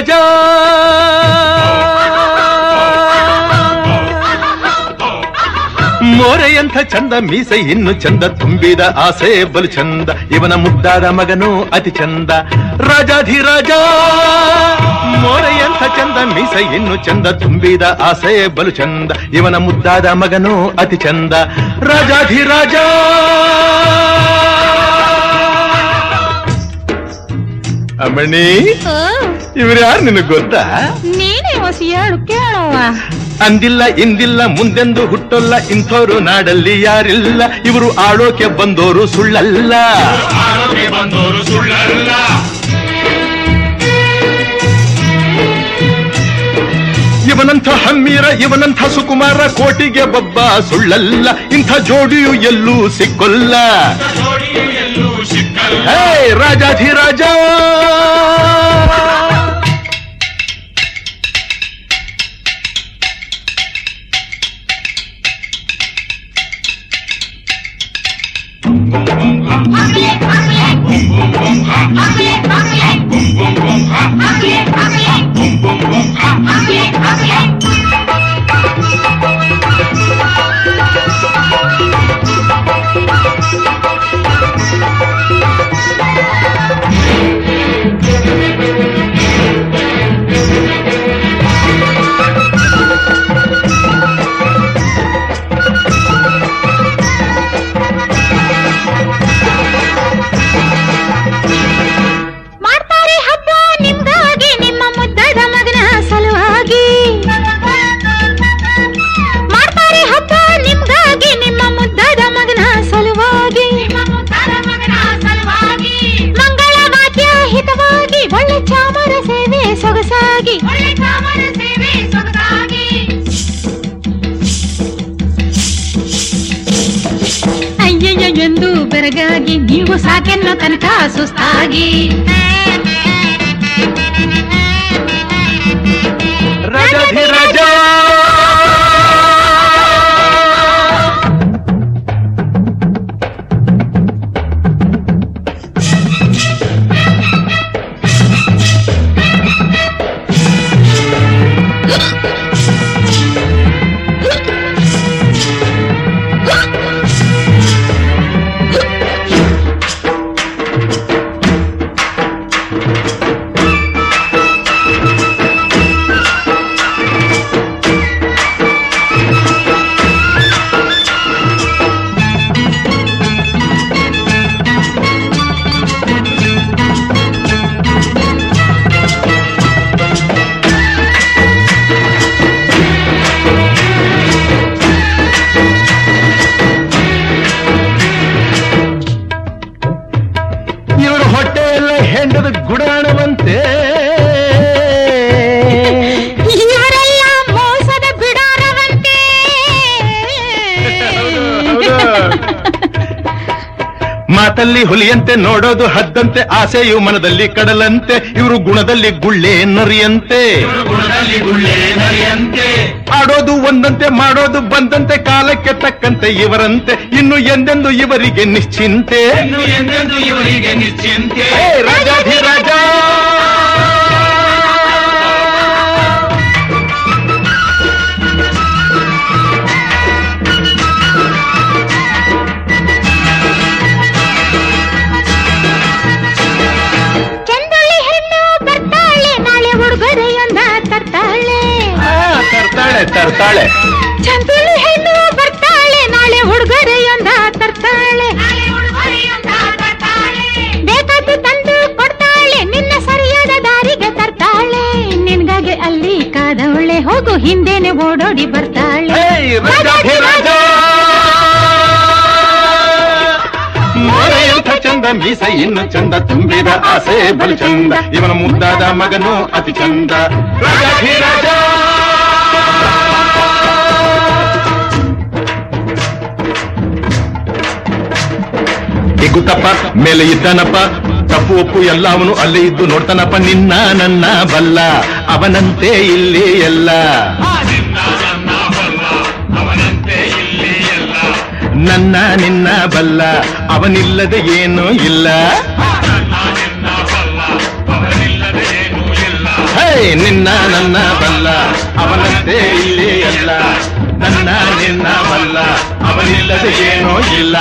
ರಾಜ ಮೋರೆಯಂಥ ಚಂದ ಮೀಸೆ ಇನ್ನು ಚಂದ ತುಂಬಿದ ಆಸೆ ಬಲು ಚಂದ ಇವನ ಮುದ್ದಾದ ಮಗನು ಅತಿ ಚಂದ ರಾಜಾಧಿರಾಜ ಮೋರೆಯಂಥ ಚಂದ ಮೀಸೆ ಇನ್ನು ಚಂದ ತುಂಬಿದ ಆಸೆ ಬಲು ಚಂದ ಇವನ ಮುದ್ದಾದ ಮಗನು ಅತಿ ಚಂದ ರಾಜಾಧಿರಾಜ ಅಮ್ಮಣಿ ಓ ಇವ್ರು ಯಾರು ನಿನಗ್ ಗೊತ್ತಾ ನೀನೇ ಹೊಸ ಹೇಳು ಕೇಳವ್ವ ಅಂದಿಲ್ಲ ಇಂದಿಲ್ಲ ಮುಂದೆಂದು ಹುಟ್ಟೊಲ್ಲ ಇಂಥೋರು ನಾಡಲ್ಲಿ ಯಾರಿಲ್ಲ ಇವರು ಆಳೋಕೆ ಬಂದೋರು ಸುಳ್ಳಲ್ಲ ಆರೋಗ್ಯ ಬಂದವರು ಸುಳ್ಳಲ್ಲ ಇವನಂಥ ಹಮ್ಮೀರ ಇವನಂಥ ಸುಕುಮಾರ ಕೋಟಿಗೆ ಬಬ್ಬ ಸುಳ್ಳಲ್ಲ ಇಂಥ ಜೋಡಿಯು ಎಲ್ಲೂ ಸಿಕ್ಕೊಲ್ಲ ಜೋಡಿಯು ಎಲ್ಲೂ ಸಿಕ್ಕಲ್ಲ ಹೇ ರಾಜಾಧಿರಾಜ ಮಾಡ್ತಾರೆ ಹಬ್ಬ ನಿಮ್ಗಾಗಿ ನಿಮ್ಮ ಮುದ್ದಾದ ಮಗನ ಸಲುವಾಗಿ ಮಾಡ್ತಾರೆ ಹಬ್ಬ ನಿಮ್ಗಾಗಿ ನಿಮ್ಮ ಮುದ್ದಾದ ಮಗನ ಸಲುವಾಗಿ ಮಂಗಳ ವಾದ್ಯ ಹಿತವಾಗಿ ಒಳ್ಳೆ ಚಾಮರ ಸೇವೆ ಸೊಗಸಾಗಿ ಅಯ್ಯಯ್ಯ ಎಂದು ಬೆರಗಾಗಿ ನೀವು ಸಾಕೆನ್ನೋ ತನಕ ಸುಸ್ತಾಗಿ ರಾಜಾಧಿರಾಜ ಇವ್ರ ಹೊಟ್ಟೆಯಲ್ಲ ಹೆಂಡದ ಗುಡಾಣವಂತೆ ಇವರೆಲ್ಲ ಮೋಸದ ಬಿಡಾರವಂತೆ ಮಾತಲ್ಲಿ ಹುಲಿಯಂತೆ ನೋಡೋದು ಹದ್ದಂತೆ ಆಸೆಯು ಮನದಲ್ಲಿ ಕಡಲಂತೆ ಇವರು ಗುಣದಲ್ಲಿ ಗುಳ್ಳೆ ನರಿಯಂತೆ ಗುಣದಲ್ಲಿ ಗುಳ್ಳೆ ನರಿಯಂತೆ ಆಡೋದು ಒಂದಂತೆ ಮಾಡೋದು ಬಂದಂತೆ ಕಾಲಕ್ಕೆ ತಕ್ಕಂತೆ ಇವರಂತೆ ಇನ್ನು ಎಂದೆಂದು ಇವರಿಗೆ ನಿಶ್ಚಿಂತೆ ಇನ್ನು ಎಂದೆಂದು ಇವರಿಗೆ ನಿಶ್ಚಿಂತೆ ಹೇ ರಾಜಾಧಿರಾಜ ಚಂದಳ್ಳಿ ಹೆಣ್ಣು ಬರ್ತಾಳೆ ನಾಳೆ ಉಡುಗೊರೆಯೊಂದ ತರ್ತಾಳೆ ಆ, ತರ್ತಾಳೆ ತರ್ತಾಳೆ ಚಂದಳ್ಳಿ ಹೆಣ್ಣು ಬರ್ತಾಳೆ ನಾಳೆ ಉಡುಗೊರೆಯೊಂದ ತರ್ತಾಳೆ ಬೇಕಾದ್ದು ತಂದು ಕೊಡ್ತಾಳೆ ನಿನ್ನ ಸರಿಯಾದ ದಾರಿಗೆ ತರ್ತಾಳೆ ನಿನ್ಗಾಗಿ ಅಲ್ಲಿ ಕಾದವಳೆ ಹೋಗು ಹಿಂದೆನೆ ಓಡೋಡಿ ಬರ್ತಾಳೆ ಹೇ ರಾಜಾಧಿರಾಜ ಮೋರೆಯಂಥ ಚಂದ ಮೀಸ ಇನ್ನು ಚಂದ ತುಂಬಿದ ಆಸೆ ಬಲು ಚಂದ ಇವನ ಮುದ್ದಾದ ಮಗನು ಅತಿ ಚಂದ ರಾಜಾಧಿರಾಜ ಇಗುತ್ತಪ್ಪ ಮೇಲೆ ಇದ್ದಾನಪ್ಪ ತಪ್ಪು ಒಪ್ಪು ಎಲ್ಲ ಅವನು ಅಲ್ಲೇ ಇದ್ದು ನೋಡ್ತಾನಪ್ಪ ನಿನ್ನ ನನ್ನ ಬಲ್ಲ ಅವನಂತೆ ಇಲ್ಲಿ ಎಲ್ಲ ನಿನ್ನ ನನ್ನ ಬಲ್ಲ ಅವನಂತೆ ಇಲ್ಲಿ ಎಲ್ಲ ನನ್ನ ನಿನ್ನ ಬಲ್ಲ ಅವನಿಲ್ಲದೆ ಏನೂ ಇಲ್ಲ ನನ್ನ ನಿನ್ನ ಬಲ್ಲ ಅವನಿಲ್ಲದೆ ಏನೂ ಇಲ್ಲ ಹೇ ನಿನ್ನ ನನ್ನ ಬಲ್ಲ ಅವನಂತೆ ಇಲ್ಲಿ ಎಲ್ಲ ನನ್ನ ನಿನ್ನ ಬಲ್ಲ ಅವನಿಲ್ಲದೆ ಏನೋ ಇಲ್ಲ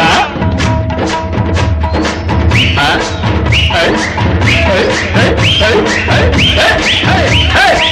ಆ? ಹೇ, ಹೇ, ಹೇ, ಹೇ, ಹೇ, ಹೇ, ಹೇ, ಹೇ.